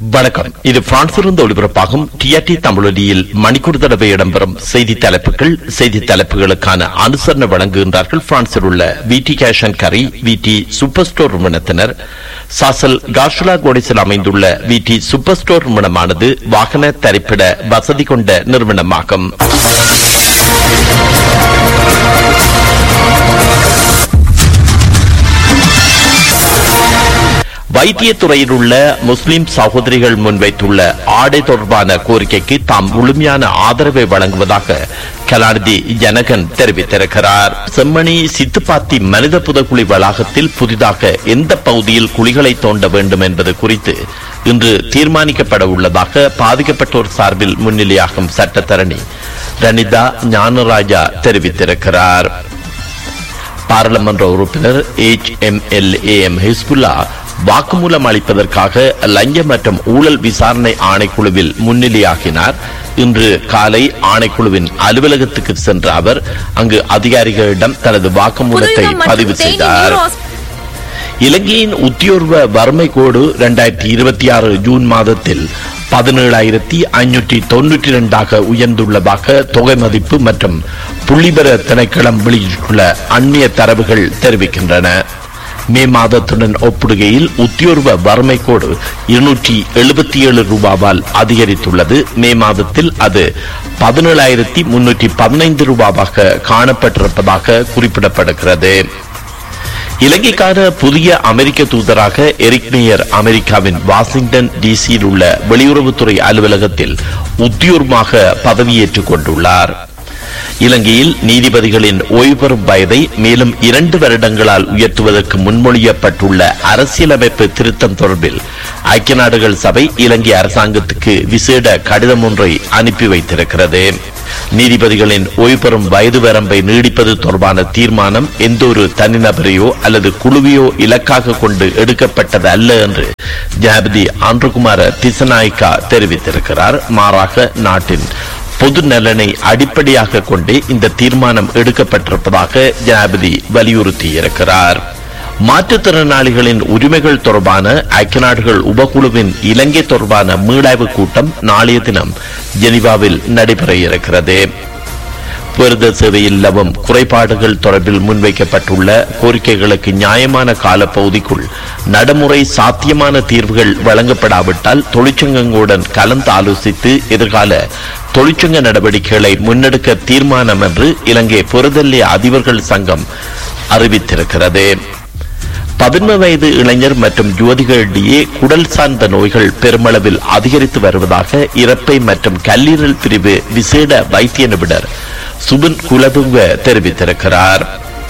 வணக்கம் இது பிரான்சிலிருந்து ஒளிபரப்பாகும் டிஆர்டி தமிழொலியில் மணிக்கூர் தடவை இடம்பெறும் செய்தி தலைப்புகள் செய்தி தலைப்புகளுக்கான அனுசரணை வழங்குகின்றார்கள் பிரான்சில் உள்ள விடி கேஷன் கரி விடி சூப்பர் ஸ்டோர் நிறுவனத்தினர் சாசல் கார்ஷுலா கோடிஸில் அமைந்துள்ள விடி சூப்பர் ஸ்டோர் நிறுவனமானது வாகன தரிப்பிட வசதி கொண்ட நிறுவனமாகும் வைத்தியத்துறையில் உள்ள முஸ்லிம் சகோதரிகள் முன்வைத்துள்ள ஆடை தொடர்பான கோரிக்கைக்கு தாம் முழுமையான ஆதரவை வழங்குவதாக கலாநிதி ஜனகன் தெரிவித்திருக்கிறார் செம்மணி சித்துப்பாத்தி மனித புதக்குழி வளாகத்தில் புதிதாக எந்த பகுதியில் குழிகளை தோண்ட வேண்டும் என்பது குறித்து இன்று தீர்மானிக்கப்பட உள்ளதாக பாதிக்கப்பட்டோர் சார்பில் முன்னிலையாகும் சட்டத்தரணி ரனிதா ஞானராஜா தெரிவித்திருக்கிறார் பாராளுமன்ற உறுப்பினர் H M L A M Hizbullah வாக்குமூலம் அளிப்பதற்காக லஞ்ச மற்றும் ஊழல் விசாரணை ஆணைக்குழுவில் முன்னிலையாகினார் இன்று காலை ஆணைக்குழுவின் அலுவலகத்துக்கு சென்ற அவர் அங்கு அதிகாரிகளிடம் தனது வாக்குமூலத்தை பதிவு செய்தார் இலங்கையின் உத்தியோர்வ வறுமை கோடு இரண்டாயிரத்தி இருபத்தி ஆறு ஜூன் மாதத்தில் பதினேழாயிரத்தி ஐநூற்றி தொன்னூற்றி இரண்டாக உயர்ந்துள்ளதாக தொகை மதிப்பு மற்றும் புள்ளிபெற திணைக்களம் வெளியிட்டுள்ள அந்நிய தரவுகள் தெரிவிக்கின்றன மே மாதத்துடன் ஒப்பிடுகையில் உத்தியோர்வ வறுமை கோடு இருநூற்றி எழுபத்தி ஏழு ரூபாவால் அதிகரித்துள்ளது மே மாதத்தில் அது பதினேழாயிரத்தி முன்னூற்றி பதினைந்து ரூபாவாக காணப்பட்டிருப்பதாக குறிப்பிடப்படுகிறது இலங்கைக்கான புதிய அமெரிக்க தூதராக எரிக் மேயர் அமெரிக்காவின் வாஷிங்டன் டிசியில் உள்ள வெளியுறவுத்துறை அலுவலகத்தில் உத்தியோகமாக பதவியேற்றுக் கொண்டுள்ளார் இலங்கையில் நீதிபதிகளின் ஓய்வு பெறும் வயதை மேலும் இரண்டு வருடங்களால் உயர்த்துவதற்கு முன்மொழியப்பட்டுள்ள அரசியலமைப்பு திருத்தம் தொடர்பில் ஐக்கிய நாடுகள் சபை இலங்கை அரசாங்கத்துக்கு விசேட கடிதம் ஒன்றை அனுப்பி வைத்திருக்கிறது நீதிபதிகளின் ஓய்வு பெறும் வயது வரம்பை நீடிப்பது தொடர்பான தீர்மானம் எந்த ஒரு தனிநபரையோ அல்லது குழுவையோ இலக்காக கொண்டு எடுக்கப்பட்டது அல்ல என்று ஜனாபதி ஆந்திரகுமார திசநாயக்கா தெரிவித்திருக்கிறார் மாறாக நாட்டின் பொது நலனை அடிப்படையாக கொண்டே இந்த தீர்மானம் எடுக்கப்பட்டிருப்பதாக ஜனாபதி வலியுறுத்தியிருக்கிறார் மாற்றுத்திறனாளிகளின் உரிமைகள் தொடர்பான ஐக்கிய நாடுகள் உபகுழுவின் இலங்கை தொடர்பான மீளாய்வு கூட்டம் நாளைய தினம் ஜெனிவாவில் நடைபெற இருக்கிறது விருது சேவையில் நிலவும் குறைபாடுகள் தொடர்பில் முன்வைக்கப்பட்டுள்ள கோரிக்கைகளுக்கு நியாயமான காலப்பகுதிக்குள் நடைமுறை சாத்தியமான தீர்வுகள் வழங்கப்படாவிட்டால் தொழிற்சங்கங்களுடன் கலந்து ஆலோசித்து எதிர்கால தொழிற்சங்க நடவடிக்கைகளை முன்னெடுக்க தீர்மானம் என்று இலங்கை புறதல்லிய அதிபர்கள் சங்கம் அறிவித்திருக்கிறது பதின்ம வயது இளைஞர் மற்றும் யுவதிகளிடையே குடல் சார்ந்த நோய்கள் பெருமளவில் அதிகரித்து வருவதாக இறப்பை மற்றும் கல்லீரல் பிரிவு விசேட வைத்திய நிபுணர் சுபன் குலதுங்க தெரிவித்திருக்கிறார்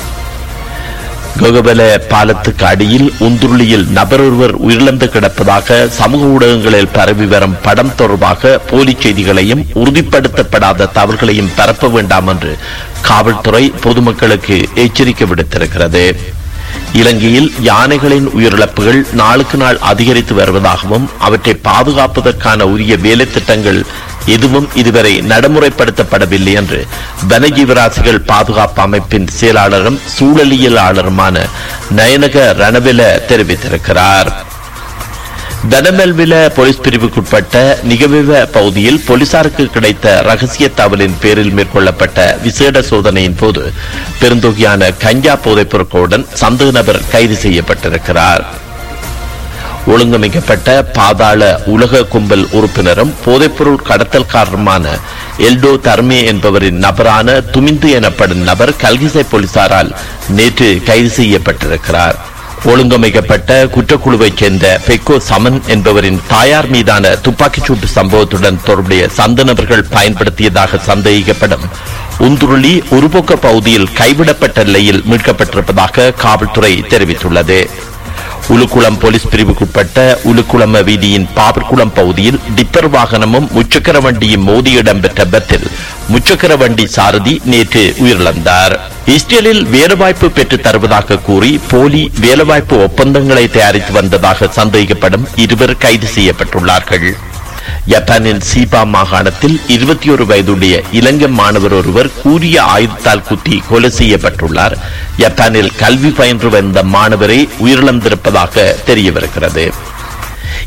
கோகபல பாலத்துக்கு அடியில் உந்துருளியில் நபர் ஒருவர் உயிரிழந்து கிடப்பதாக சமூக ஊடகங்களில் பரவி வரும் படம் தொடர்பாக போலி செய்திகளையும் உறுதிப்படுத்தப்படாத தவறுகளையும் பரப்ப வேண்டாம் என்று காவல்துறை பொதுமக்களுக்கு எச்சரிக்கை விடுத்திருக்கிறது இலங்கையில் யானைகளின் உயிரிழப்புகள் நாளுக்கு நாள் அதிகரித்து வருவதாகவும் அவற்றை பாதுகாப்பதற்கான உரிய வேலை திட்டங்கள் எதுவும் இதுவரை நடைமுறைப்படுத்தப்படவில்லை என்று வனஜீவராசிகள் பாதுகாப்பு அமைப்பின் செயலாளரும் சூழலியலாளருமான நயனக ரணவில தெரிவித்திருக்கிறார் தனமெல்வில போலீஸ் பிரிவுக்குட்பட்ட நிகழ்வ பகுதியில் போலீசாருக்கு கிடைத்த ரகசிய தகவலின் பேரில் மேற்கொள்ளப்பட்ட விசேட சோதனையின் போது பெருந்தொகையான கஞ்சா போதைப் பொருட்களுடன் சந்தேக நபர் கைது செய்யப்பட்டிருக்கிறார் ஒழுங்கமைக்கப்பட்ட பாதாள உலக கும்பல் உறுப்பினரும் போதைப்பொருள் கடத்தல்காரருமான எல்டோ தர்மே என்பவரின் நபரான துமிந்து எனப்படும் நபர் கல்கிசை போலீசாரால் நேற்று கைது செய்யப்பட்டிருக்கிறார் ஒழுங்கமைக்கப்பட்ட குற்றக்குழுவைச் சேர்ந்த பெக்கோ சமன் என்பவரின் தாயார் மீதான துப்பாக்கிச்சூட்டு சம்பவத்துடன் தொடர்புடைய சந்த நபர்கள் பயன்படுத்தியதாக சந்தேகிக்கப்படும் உந்துருளி ஒருபோக்க பகுதியில் கைவிடப்பட்ட நிலையில் மீட்கப்பட்டிருப்பதாக காவல்துறை தெரிவித்துள்ளது உலுக்குளம் போலீஸ் பிரிவுக்குட்பட்ட உலுக்குளம் வீதியின் பாபர்குளம் பகுதியில் டிப்பர் வாகனமும் முச்சக்கர வண்டியும் மோதி இடம்பெற்ற விபத்தில் முச்சக்கர வண்டி சாரதி நேற்று உயிரிழந்தார் இஸ்ரேலில் வேலைவாய்ப்பு பெற்றுத் தருவதாக கூறி போலி வேலைவாய்ப்பு ஒப்பந்தங்களை தயாரித்து வந்ததாக சந்தேகிக்கப்படும் இருவர் கைது செய்யப்பட்டுள்ளார்கள் ஜப்பானின் சீபா மாகாணத்தில் இருபத்தி ஒரு வயதுடைய இலங்கை மாணவர் ஒருவர் கூறிய ஆயுதத்தால் குத்தி கொலை செய்யப்பட்டுள்ளார் ஜப்பானில் கல்வி பயின்று வந்த மாணவரை உயிரிழந்திருப்பதாக தெரியவிருக்கிறது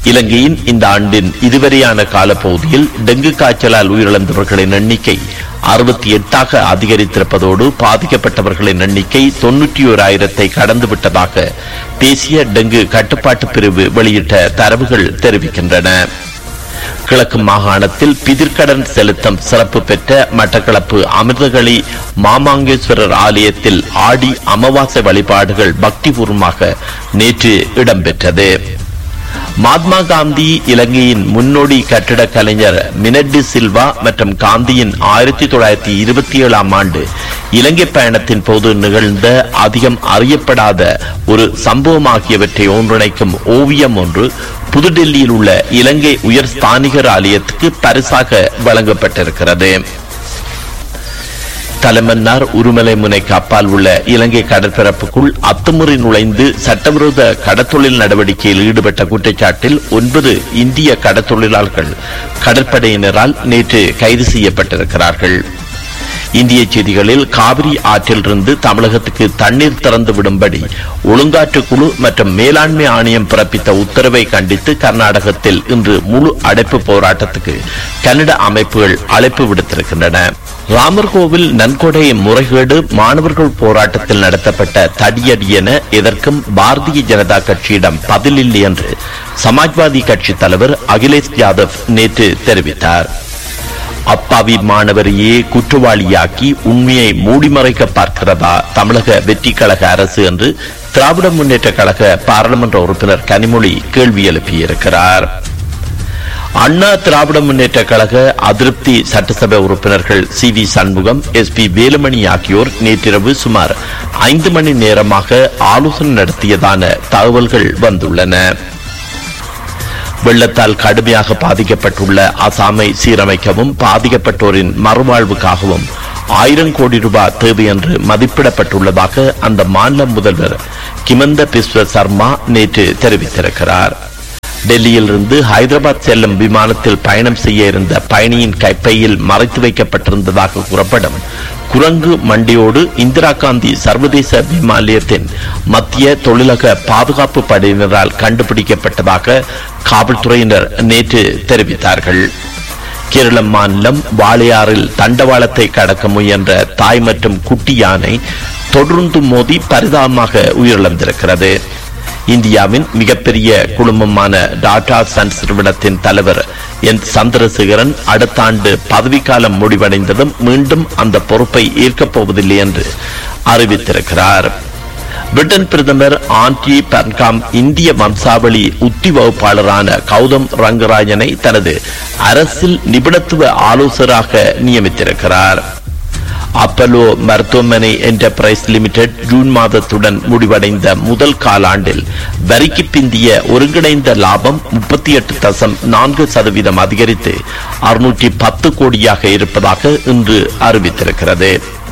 இலங்கையின் இந்த ஆண்டின் இதுவரையான காலப்பகுதியில் டெங்கு காய்ச்சலால் உயிரிழந்தவர்களின் எண்ணிக்கை அறுபத்தி எட்டாக அதிகரித்திருப்பதோடு பாதிக்கப்பட்டவர்களின் எண்ணிக்கை தொன்னூற்றி ஓராயிரத்தை கடந்துவிட்டதாக தேசிய டெங்கு கட்டுப்பாட்டு பிரிவு வெளியிட்ட தரவுகள் தெரிவிக்கின்றன கிழக்கு மாகாணத்தில் பிதிர்க்கடன் செலுத்தம் சிறப்பு பெற்ற மட்டக்களப்பு அமிர்தகளி மாமாங்கேஸ்வரர் ஆலயத்தில் ஆடி அமாவாசை வழிபாடுகள் பக்திபூர்வமாக நேற்று இடம்பெற்றது மகாத்மா காந்தி இலங்கையின் முன்னோடி கட்டிட கலைஞர் மினட்டி சில்வா மற்றும் காந்தியின் ஆயிரத்தி தொள்ளாயிரத்தி இருபத்தி ஏழாம் ஆண்டு இலங்கை பயணத்தின் போது நிகழ்ந்த அதிகம் அறியப்படாத ஒரு சம்பவம் ஆகியவற்றை ஒன்றிணைக்கும் ஓவியம் ஒன்று புதுடெல்லியில் உள்ள இலங்கை உயர் ஸ்தானிகர் ஆலயத்துக்கு பரிசாக வழங்கப்பட்டிருக்கிறது தலைமன்னார் உருமலை முனைக்கு அப்பால் உள்ள இலங்கை கடற்பரப்புக்குள் அத்துமுறை நுழைந்து சட்டவிரோத கடத்தொழில் நடவடிக்கையில் ஈடுபட்ட குற்றச்சாட்டில் ஒன்பது இந்திய கடத்தொழிலாளர்கள் கடற்படையினரால் நேற்று கைது செய்யப்பட்டிருக்கிறார்கள் இந்திய செய்திகளில் காவிரி ஆற்றிலிருந்து தமிழகத்துக்கு தண்ணீர் திறந்து விடும்படி ஒழுங்காற்று குழு மற்றும் மேலாண்மை ஆணையம் பிறப்பித்த உத்தரவை கண்டித்து கர்நாடகத்தில் இன்று முழு அடைப்பு போராட்டத்துக்கு கன்னட அமைப்புகள் அழைப்பு விடுத்திருக்கின்றன ராமர் கோவில் நன்கொடை முறைகேடு மாணவர்கள் போராட்டத்தில் நடத்தப்பட்ட தடியடி என எதற்கும் பாரதிய ஜனதா கட்சியிடம் பதிலில்லை என்று சமாஜ்வாதி கட்சி தலைவர் அகிலேஷ் யாதவ் நேற்று தெரிவித்தார் அப்பாவி மாணவரையே குற்றவாளியாக்கி உண்மையை மூடிமறைக்க பார்க்கிறதா தமிழக வெற்றி கழக அரசு என்று திராவிட முன்னேற்ற கழக பாராளுமன்ற உறுப்பினர் கனிமொழி கேள்வி எழுப்பியிருக்கிறார் அண்ணா திராவிட முன்னேற்ற கழக அதிருப்தி சட்டசபை உறுப்பினர்கள் C V Shanmugam S P Velumani ஆகியோர் நேற்றிரவு சுமார் ஐந்து மணி நேரமாக ஆலோசனை நடத்தியதான தகவல்கள் வந்துள்ளன வெள்ளத்தால் கடுமையாக பாதிக்கப்பட்டுள்ள அசாமை சீரமைக்கவும் பாதிக்கப்பட்டோரின் மறுவாழ்வுக்காகவும் ஆயிரம் கோடி ரூபாய் தேவை என்று மதிப்பிடப்பட்டுள்ளதாக அந்த மாநில முதல்வர் கிமந்த பிஸ்வ சர்மா நேற்று தெரிவித்திருக்கிறார் டெல்லியிலிருந்து ஹைதராபாத் செல்லும் விமானத்தில் பயணம் செய்ய இருந்த பயணியின் கைப்பையில் மறைத்து வைக்கப்பட்டிருந்ததாக கூறப்படும் குரங்கு மண்டியோடு இந்திரா காந்தி சர்வதேச விமான நிலையத்தின் மத்திய தொழிலக பாதுகாப்பு படையினரால் கண்டுபிடிக்கப்பட்டதாக காவல்துறையினர் நேற்று தெரிவித்தார்கள் கேரள மாநிலம் வாளையாறில் தண்டவாளத்தை கடக்க முயன்ற தாய் மற்றும் குட்டி யானை தொடர்ந்து மோதி பரிதாபமாக உயிரிழந்திருக்கிறது இந்தியாவின் மிகப்பெரிய குழுமமான டாடா சன்ஸ் நிறுவனத்தின் தலைவர் என் சந்திரசேகரன் அடுத்த ஆண்டு பதவிக்காலம் முடிவடைந்ததும் மீண்டும் அந்த பொறுப்பை ஏற்கப் போவதில்லை என்று அறிவித்திருக்கிறார் பிரிட்டன் பிரதமர் ஆண்டி பர்காம் இந்திய வம்சாவளி உத்தி வகுப்பாளரான கௌதம் ரங்கராஜனை தனது அரசில் நிபுணத்துவ ஆலோசகராக நியமித்திருக்கிறார் அப்பலோ மருத்துவமனை என்டர்பிரைஸ் லிமிடெட் ஜூன் மாதத்துடன் முடிவடைந்த முதல் காலாண்டில் வரிக்கு பிந்திய ஒருங்கிணைந்த லாபம் முப்பத்தி எட்டு தசம் நான்கு சதவீதம் அதிகரித்து அறுநூற்றி பத்து கோடியாக இருப்பதாக இன்று அறிவித்திருக்கிறது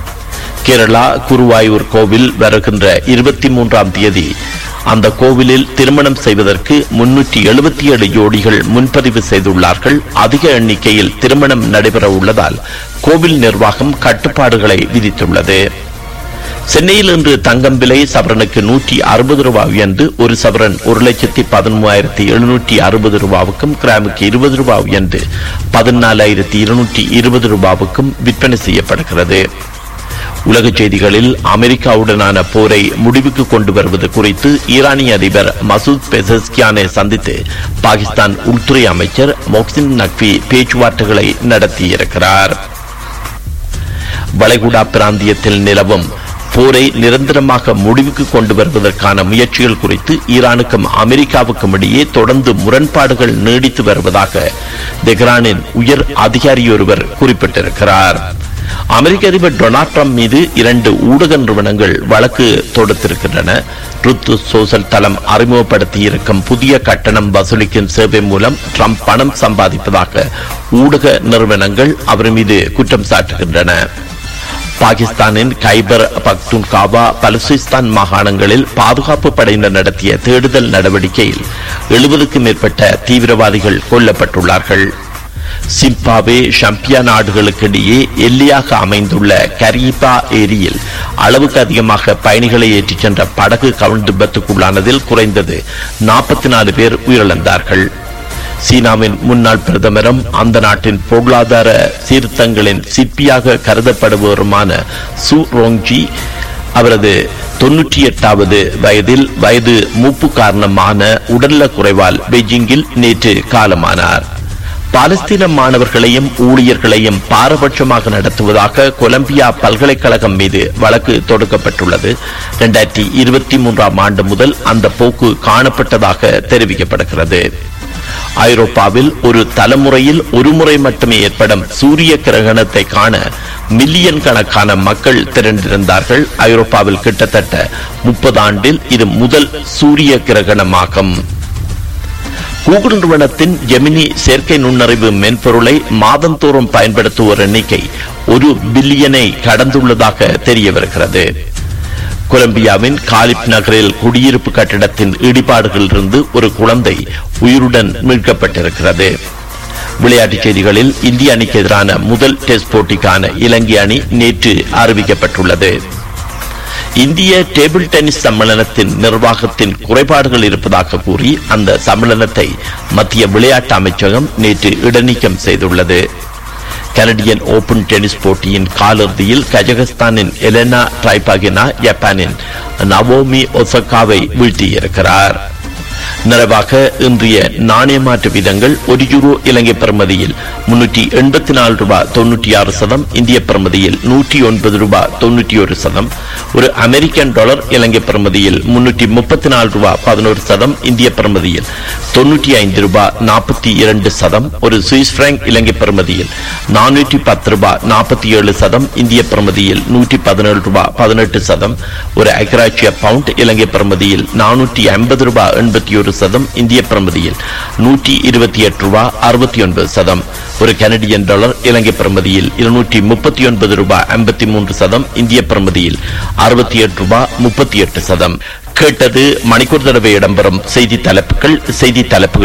கேரளா குருவாயூர் கோவில் வருகின்ற இருபத்தி மூன்றாம் தேதி அந்த கோவிலில் திருமணம் செய்வதற்கு முன்னூற்றி எழுபத்தி ஏழு ஜோடிகள் முன்பதிவு செய்துள்ளார்கள் அதிக எண்ணிக்கையில் திருமணம் நடைபெற உள்ளதால் கோவில் நிர்வாகம் கட்டுப்பாடுகளை விதித்துள்ளது சென்னையில் இன்று தங்கம் விலை சவரனுக்கு நூற்றி அறுபது ரூபாய் உயர்ந்து ஒரு சவரன் ஒரு லட்சத்தி பதிமூவாயிரத்தி எழுநூற்றி அறுபது ரூபாவுக்கும் கிராமுக்கு இருபது ரூபாய் உயர்ந்து பதினாலாயிரத்தி இருநூற்றி இருபது ரூபாவுக்கும் விற்பனை செய்யப்படுகிறது உலக செய்திகளில் அமெரிக்காவுடனான போரை முடிவுக்கு கொண்டு வருவது குறித்து ஈரானிய அதிபர் மசூத் பெசஸ்கியானை சந்தித்து பாகிஸ்தான் உள்துறை அமைச்சர் மொக்சின் நக்வி பேச்சுவார்த்தைகளை நடத்தியிருக்கிறார் வளைகுடா பிராந்தியத்தில் நிலவும் போரை நிரந்தரமாக முடிவுக்கு கொண்டு வருவதற்கான முயற்சிகள் குறித்து ஈரானுக்கும் அமெரிக்காவுக்கும் இடையே தொடர்ந்து முரண்பாடுகள் நீடித்து வருவதாக தெஹ்ரானின் உயர் அதிகாரியொருவர் குறிப்பிட்டிருக்கிறார் அமெரிக்க அதிபர் டொனால்ட் ட்ரம்ப் மீது இரண்டு ஊடக நிறுவனங்கள் வழக்கு தொடுத்திருக்கின்றன ருத் சோசல் தளம் அறிமுகப்படுத்தி இருக்கும் புதிய கட்டணம் வசூலிக்கும் சேவை மூலம் ட்ரம்ப் பணம் சம்பாதிப்பதாக ஊடக நிறுவனங்கள் அவர் மீது குற்றம் சாட்டுகின்றன பாகிஸ்தானின் கைபர் பக்துன்காவா பலுசிஸ்தான் மாகாணங்களில் பாதுகாப்பு படையினர் நடத்திய தேடுதல் நடவடிக்கையில் எழுபதுக்கும் மேற்பட்ட தீவிரவாதிகள் கொல்லப்பட்டுள்ளார்கள் சிம்பாவே ஷம்பியா நாடுகளுக்கிடையே எல்லையாக அமைந்துள்ள கரீபா ஏரியில் அளவுக்கு அதிகமாக பயணிகளை ஏற்றிச் சென்ற படகு கவிழ்ந்து விபத்துக்குள்ளானதில் குறைந்தது நாற்பத்தி நாலு பேர் உயிரிழந்தார்கள் சீனாவின் முன்னாள் பிரதமரும் அந்த நாட்டின் பொருளாதார சீர்திருத்தங்களின் சிற்பியாக கருதப்படுபவருமான சு ரோங்ஜி அவரது தொன்னூற்றி எட்டாவது வயதில் வயது மூப்பு காரணமான உடல்நலக் குறைவால் பெய்ஜிங்கில் நேற்று காலமானார் பாலஸ்தீன மாணவர்களையும் ஊழியர்களையும் பாரபட்சமாக நடத்துவதாக கொலம்பியா பல்கலைக்கழகம் மீது வழக்கு தொடுக்கப்பட்டுள்ளது இரண்டாயிரத்தி இருபத்தி மூன்றாம் ஆண்டு முதல் அந்த போக்கு காணப்பட்டதாக தெரிவிக்கப்படுகிறது ஐரோப்பாவில் ஒரு தலைமுறையில் ஒரு முறை மட்டுமே ஏற்படும் சூரிய கிரகணத்தை காண மில்லியன் கணக்கான மக்கள் திரண்டிருந்தார்கள் ஐரோப்பாவில் கிட்டத்தட்ட முப்பது ஆண்டில் இது முதல் சூரிய கிரகணமாகும் கூகுள் நிறுவனத்தின் ஜெமினி செயற்கை நுண்ணறிவு மென்பொருளை மாதந்தோறும் பயன்படுத்துவோர் எண்ணிக்கை ஒரு பில்லியனை கடந்துள்ளதாக தெரிய வருகிறது கொலம்பியாவின் காலிப் நகரில் குடியிருப்பு கட்டிடத்தின் இடிபாடுகளிலிருந்து ஒரு குழந்தை உயிருடன் மீட்கப்பட்டிருக்கிறது விளையாட்டுச் செய்திகளில் இந்திய அணிக்கு எதிரான முதல் டெஸ்ட் போட்டிக்கான இலங்கை அணி நேற்று அறிவிக்கப்பட்டுள்ளது இந்திய டேபிள் டென்னிஸ் சம்மேளனத்தின் நிர்வாகத்தின் குறைபாடுகள் இருப்பதாக கூறி அந்த சம்மேளனத்தை மத்திய விளையாட்டு அமைச்சகம் நேற்று இடைநீக்கம் செய்துள்ளது கனடியன் ஓபன் டென்னிஸ் போட்டியின் காலிறுதியில் கஜகஸ்தானின் எலெனா ட்ரைபாகினா ஜப்பானின் நவோமி ஒசகாவை வீழ்த்தியிருக்கிறார் நிறைவாக இன்றைய நாணய மாற்று வீதங்கள் ஒரு யூரோ இலங்கை பெறுமதியில் முன்னூற்றி எண்பத்தி நாலு ரூபாய் தொன்னூற்றி ஆறு சதம் இந்திய பெறுமதியில் நூற்றி ஒன்பது ரூபாய் தொன்னூற்றி ஒரு சதம் ஒரு அமெரிக்கன் டாலர் இலங்கை பெறுமதியில் முன்னூற்றி முப்பத்தி நாலு ரூபாய் பதினோரு சதம் இந்திய பெறுமதியில் தொன்னூற்றி ஐந்து ரூபாய் நாற்பத்தி இரண்டு சதம் ஒரு சுவிஸ் பிராங்க் இலங்கை பெறுமதியில் நானூற்றி பத்து ரூபாய் நாற்பத்தி ஏழு சதம் இந்திய பெறுமதியில் நூற்றி பதினேழு ரூபாய் பதினெட்டு சதம் ஒரு ஐக்கராட்சிய பவுண்ட் இலங்கை பெறுமதியில் நானூற்றி ஐம்பது ரூபாய் எண்பத்தி ஒரு சதம் இந்திய பிரமதியில் நூற்றி இருபத்தி எட்டு ரூபாய் அறுபத்தி ஒன்பது சதம் ஒரு கனடியன் டாலர் இலங்கை பிரமதியில் இருநூற்றி முப்பத்தி ஒன்பது ரூபாய் ஐம்பத்தி மூன்று சதம் இந்திய பிரமதியில் அறுபத்தி எட்டு ரூபாய் முப்பத்தி எட்டு சதம் கேட்டது மணிக்கூர் தடவை இடம்பெறும் செய்தி தலைப்புகள் செய்தி தலைப்புகள்